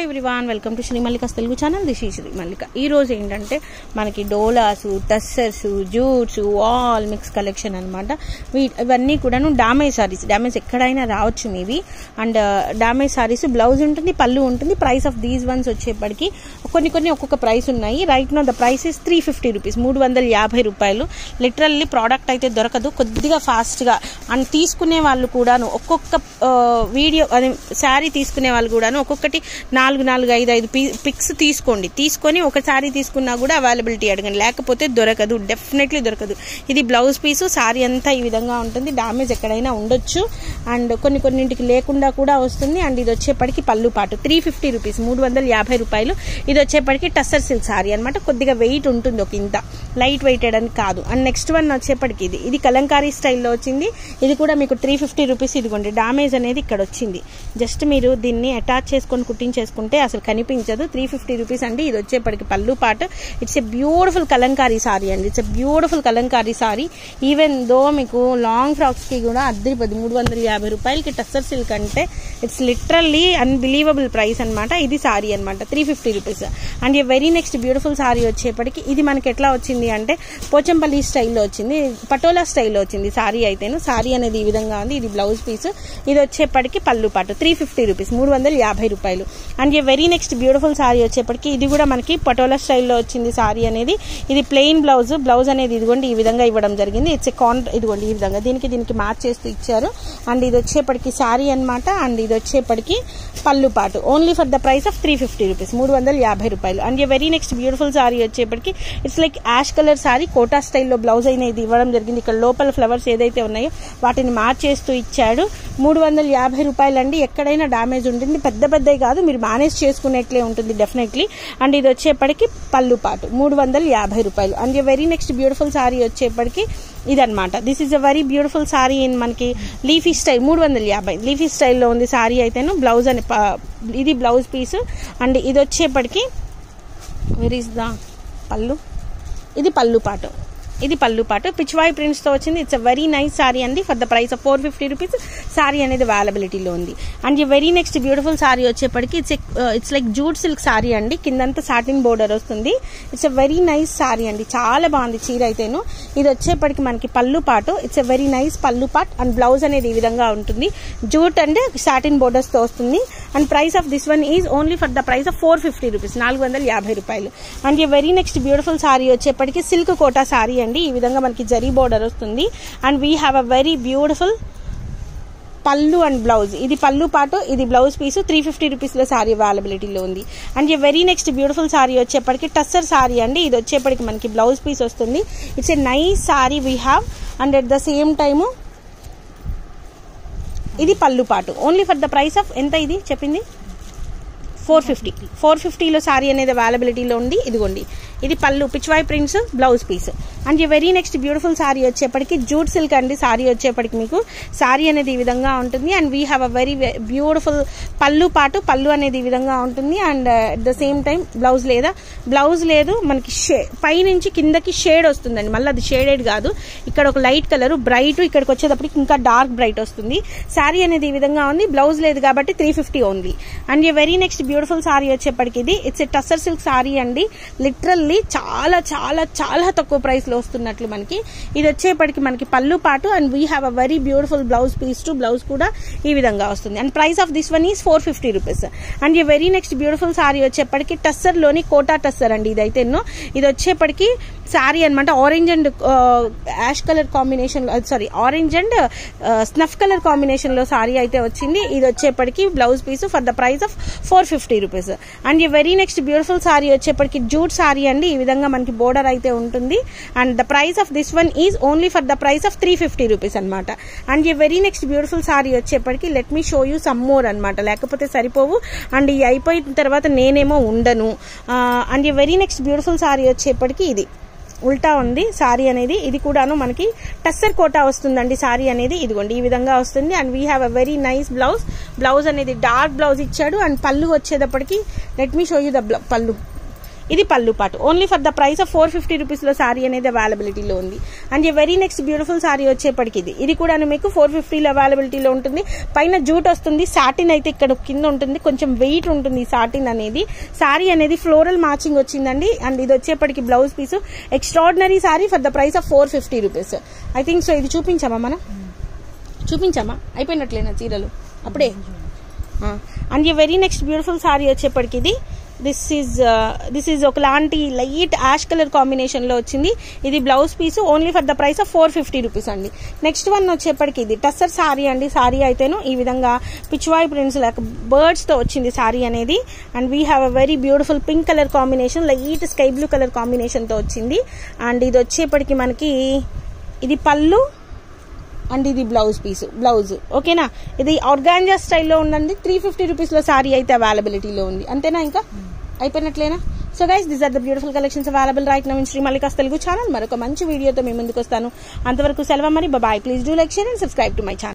everyone welcome to Shri Mallika's Telugu channel this ఈ శ్రీ మల్లిక ఈ రోజు ఏంటంటే మనకి డోలాసు tussars jutes all mix collection అనమాట ఇవన్నీ కూడాను డామేజ్ సారీస్ డామేజ్ ఎక్కడైనా రావచ్చు మీవి అండ్ డామేజ్ సారీస్ బ్లౌజ్ ఉంటుంది పళ్ళు ఉంటుంది ప్రైస్ ఆఫ్ దీస్ వన్స్ వచ్చేప్పటికి కొన్ని కొన్ని ఒక్కొక్క ప్రైస్ ఉన్నాయి right no the price is three fifty rupees మూడు వందల యాభై రూపాయలు లిటరల్లీ ప్రోడక్ట్ అయితే దొరకదు కొద్దిగా ఫాస్ట్గా అండ్ తీసుకునే వాళ్ళు కూడాను ఒక్కొక్క వీడియో అదే శారీ తీసుకునే వాళ్ళు కూడాను ఒక్కొక్కటి నాలుగు నాలుగు ఐదు ఐదు పిక్స్ తీసుకోండి తీసుకొని ఒక శారీ తీసుకున్నా కూడా అవైలబిలిటీ అడగండి లేకపోతే దొరకదు డెఫినెట్లీ దొరకదు ఇది బ్లౌజ్ పీసు శారీ అంతా ఈ విధంగా ఉంటుంది డామేజ్ ఎక్కడైనా ఉండొచ్చు అండ్ కొన్ని కొన్నింటికి లేకుండా కూడా వస్తుంది అండ్ ఇది వచ్చేప్పటికి పళ్ళు పాటు త్రీ ఫిఫ్టీ రూపీస్ మూడు వందల యాభై రూపాయలు ఇది వచ్చేప్పటికి టస్సర్ సిల్క్ శారీ అనమాట కొద్దిగా వెయిట్ ఉంటుంది ఒక ఇంత లైట్ వెయిటెడ్ అని కాదు అండ్ నెక్స్ట్ వన్ వచ్చేప్పటికి ఇది ఇది కలంకారీ స్టైల్లో వచ్చింది ఇది కూడా మీకు త్రీ ఫిఫ్టీ రూపీస్ ఇదిగోండి డామేజ్ అనేది ఇక్కడ వచ్చింది జస్ట్ మీరు దీన్ని అటాచ్ చేసుకొని కుట్టించేసుకుంటే అసలు కనిపించదు త్రీ ఫిఫ్టీ రూపీస్ అండి ఇది వచ్చేప్పటికి పళ్ళు పాటు it's a beautiful kalamkari sari అండి it's a beautiful kalamkari sari even though మీకు లాంగ్ ఫ్రాక్స్కి కూడా అద్దరిపోద్ది మూడు వందల యాభై రూపాయలకి టస్సర్ సిల్క్ అంటే ఇట్స్ లిటరల్లీ అన్బిలీవబుల్ ప్రైస్ అనమాట ఇది సారీ అనమాట త్రీ ఫిఫ్టీ రూపీస్ అండ్ ఈ వెరీ నెక్స్ట్ బ్యూటిఫుల్ సారీ వచ్చేప్పటికి ఇది మనకి ఎట్లా వచ్చింది అంటే పోచంపల్లి స్టైల్లో వచ్చింది పటోలా స్టైల్లో వచ్చింది సారీ అయితేను సారీ అనేది ఈ విధంగా ఉంది ఇది బ్లౌజ్ పీస్ ఇది వచ్చేప్పటికి పళ్ళు పాటు త్రీ ఫిఫ్టీ రూపీస్ మూడు వందల యాభై రూపాయలు అండ్ ఈ వెరీ నెక్స్ట్ బ్యూటిఫుల్ సారీ వచ్చేప్పటికి ఇది కూడా మనకి పటోలా స్టైల్లో వచ్చింది సారీ అనేది ఇది ప్లెయిన్ బ్లౌజ్ బ్లౌజ్ అనేది ఇదిగోండి ఈ విధంగా ఇవ్వడం జరిగింది ఇట్స్ ఏ కాన్ ఇదిగోండి ఈ విధంగా దీనికి దీనికి మ్యాచ్ చేస్తూ ఇచ్చారు అండ్ ఇది వచ్చేప్పటికి సారీ అనమాట అండ్ ఇది వచ్చేప్పటికి పళ్ళు పాటు only for the price of three fifty rupees మూడు వందల యాభై రూపాయలు అండ్ ఈ వెరీ నెక్స్ట్ బ్యూటిఫుల్ సారీ వచ్చేప్పటికి it's like ash colour sari Kota స్టైల్లో బ్లౌజ్ అయినా ఇది ఇవ్వడం జరిగింది ఇక్కడ లోపల ఫ్లవర్స్ ఏదైతే ఉన్నాయో వాటిని మ్యాచ్ చేస్తూ ఇచ్చాడు మూడు వందల యాభై రూపాయలు అండి ఎక్కడైనా డామేజ్ ఉంటుంది పెద్ద పెద్దవి కాదు మీరు మేనేజ్ చేసుకునేట్లే ఉంటుంది డెఫినెట్లీ అండ్ ఇది వచ్చేప్పటికి పళ్ళు పాటు మూడు వందల యాభై రూపాయలు and very next beautiful sari వచ్చేప్పటికి ఇదనమాట this is a very beautiful sari in మనకి లీఫీ స్టైల్ మూడు వందల యాభై లీఫీ స్టైల్లో ఉంది సారీ అయితేను బ్లౌజ్ అని ఇది బ్లౌజ్ పీస్ అండ్ ఇది వచ్చేప్పటికి వెర్ ఈస్ ద పళ్ళు ఇది పళ్ళు పాటు ఇది పళ్ళు పాటు పిచ్వాయ్ ప్రింట్స్తో వచ్చింది it's a very nice sari అండి for the price of four fifty rupees sari అనేది అవైలబిలిటీలో ఉంది అండ్ ఈ వెరీ నెక్స్ట్ బ్యూటిఫుల్ సారీ వచ్చేప్పటికి it's it's like jute silk sari అండి కిందంతా సాటిన్ బోర్డర్ వస్తుంది it's a very nice sari అండి చాలా బాగుంది చీర అయితేను ఇది వచ్చేప్పటికి మనకి పళ్ళు పాటు ఇట్స్ ఎ వెరీ నైస్ పళ్ళు పాట్ అండ్ బ్లౌజ్ అనేది ఈ విధంగా ఉంటుంది జూట్ అండ్ సాటిన్ బోర్డర్స్తో వస్తుంది and price of this one is only for the price of four fifty rupees నాలుగు వందల యాభై రూపాయలు అండ్ ఈ వెరీ నెక్స్ట్ బ్యూటిఫుల్ సారీ వచ్చేప్పటికి సిల్క్ కోటా సారీ అండి ఈ విధంగా మనకి జరీ బోర్డర్ వస్తుంది and we have a very beautiful పళ్ళు అండ్ బ్లౌజ్ ఇది పళ్ళు పాటు ఇది బ్లౌజ్ పీసు త్రీ ఫిఫ్టీ రూపీస్లో సారీ అవైలబిలిటీలో ఉంది అండ్ ఈ వెరీ నెక్స్ట్ బ్యూటిఫుల్ సారీ వచ్చేప్పటికి టస్సర్ సారీ అండి ఇది వచ్చేప్పటికి మనకి బ్లౌజ్ పీస్ వస్తుంది it's a nice sari we have and at the same time ఇది పళ్ళు పాటు only for the price of ఎంత ఇది చెప్పింది ఫోర్ ఫిఫ్టీ ఫోర్ ఫిఫ్టీలో సారీ అనేది అవైలబిలిటీలో ఉంది ఇదిగోండి ఇది పళ్ళు pichwai prints blouse piece and ఈ వెరీ నెక్స్ట్ బ్యూటిఫుల్ సారీ వచ్చేప్పటికి జూట్ సిల్క్ అండి సారీ వచ్చేప్పటికి మీకు సారీ అనేది ఈ విధంగా ఉంటుంది and we have a very beautiful పళ్ళు పాటు పళ్ళు అనేది ఈ విధంగా ఉంటుంది and at the same time blouse లేదా బ్లౌజ్ లేదు మనకి షే పైనుంచి కిందకి షేడ్ వస్తుందండి మళ్ళీ అది షేడెడ్ కాదు ఇక్కడ ఒక లైట్ కలర్ బ్రైట్ ఇక్కడికి వచ్చేటప్పటికి ఇంకా డార్క్ బ్రైట్ వస్తుంది సారీ అనేది ఈ విధంగా ఉంది బ్లౌజ్ లేదు కాబట్టి త్రీ ఫిఫ్టీ ఓన్లీ అండ్ ఈ వెరీ నెక్స్ట్ బ్యూటిఫుల్ సారీ వచ్చేప్పటికి ఇది it's a tussar silk sari అండి లిటరల్లీ చాలా చాలా చాలా తక్కువ ప్రైస్ లో వస్తున్నట్లు మనకి ఇది వచ్చేప్పటికి మనకి పళ్ళు పాటు and we have a very beautiful blouse piece to blouse కూడా ఈ విధంగా వస్తుంది and price of this one is four fifty rupees and ఈ వెరీ నెక్స్ట్ బ్యూటిఫుల్ సారీ వచ్చేప్పటికి టస్సర్ లోని కోటా టస్సర్ అండి ఇది అయితే ఇది వచ్చేప్పటికి శారీ అనమాట orange and ash colour combination sari orange and snuff colour combination లో సారీ అయితే వచ్చింది ఇది వచ్చేప్పటికి blouse piece for the price of four fifty rupees and ఈ వెరీ నెక్స్ట్ బ్యూటిఫుల్ సారీ వచ్చేప్పటికి జూట్ సారీ అండి ఈ విధంగా మనకి బోర్డర్ అయితే ఉంటుంది and the price of this one is only for the price of three fifty rupees అనమాట అండ్ ఈ వెరీ నెక్స్ట్ బ్యూటిఫుల్ సారీ వచ్చేప్పటికి let me show you some more అనమాట లేకపోతే సరిపోవు అండ్ ఈ అయిపోయిన తర్వాత నేనేమో ఉండను అండ్ ఈ వెరీ నెక్స్ట్ బ్యూటిఫుల్ సారీ వచ్చేప్పటికి ఇది ఉల్టా ఉంది సారీ అనేది ఇది కూడాను మనకి టస్సర్ కోటా వస్తుందండి సారీ అనేది ఇదిగోండి ఈ విధంగా వస్తుంది and we have a very nice blouse blouse అనేది డార్క్ బ్లౌజ్ ఇచ్చాడు అండ్ పళ్ళు వచ్చేటప్పటికి let me show you the పళ్ళు ఇది పళ్ళు పాటు only for the price of four fifty రూపీస్లో సారీ అనేది అవైలబిలిటీలో ఉంది and very next beautiful sari వచ్చేప్పటికి ఇది ఇది కూడా మీకు ఫోర్ ఫిఫ్టీలో అవైలబిలిటీలో ఉంటుంది పైన జూట్ వస్తుంది సాటిన్ అయితే ఇక్కడ కింద ఉంటుంది కొంచెం వెయిట్ ఉంటుంది ఈ సాటిన్ అనేది సారీ అనేది ఫ్లోరల్ మ్యాచింగ్ వచ్చిందండి అండ్ ఇది వచ్చేప్పటికి blouse piece extraordinary sari for the price of four fifty rupees I think so ఇది చూపించామా మనం చూపించామా అయిపోయినట్లేనా చీరలు అప్పుడే అండ్ ఈ వెరీ నెక్స్ట్ బ్యూటిఫుల్ సారీ వచ్చేప్పటికి ఇది దిస్ ఈజ్ దిస్ ఈజ్ ఒకలాంటి లైట్ యాష్ కలర్ కాంబినేషన్లో వచ్చింది ఇది blouse piece only for the price of four fifty rupees అండి నెక్స్ట్ వన్ వచ్చేప్పటికి ఇది టస్సర్ సారీ అండి సారీ అయితేను ఈ విధంగా పిచ్వాయ్ ప్రింట్స్ లైక్ బర్డ్స్తో వచ్చింది సారీ అనేది and we have a very beautiful pink colour combination light sky blue colour కాంబినేషన్తో వచ్చింది అండ్ ఇది వచ్చేప్పటికి మనకి ఇది పళ్ళు అండ్ ఇది బ్లౌజ్ పీస్ బ్లౌజ్ ఓకేనా ఇది ఆర్గాంజా స్టైల్లో ఉందండి త్రీ ఫిఫ్టీ రూపీస్లో సారీ అయితే అవైలబిలిటీలో ఉంది అంతేనా ఇంకా అయిపోయినట్లేనా so guys this are the beautiful collections available right now in Shri Mallika's Telugu channel మరొక మంచి వీడియోతో మేము ముందుకు వస్తాను అంతవరకు సెలవు మరి bye please do like share and subscribe to my channel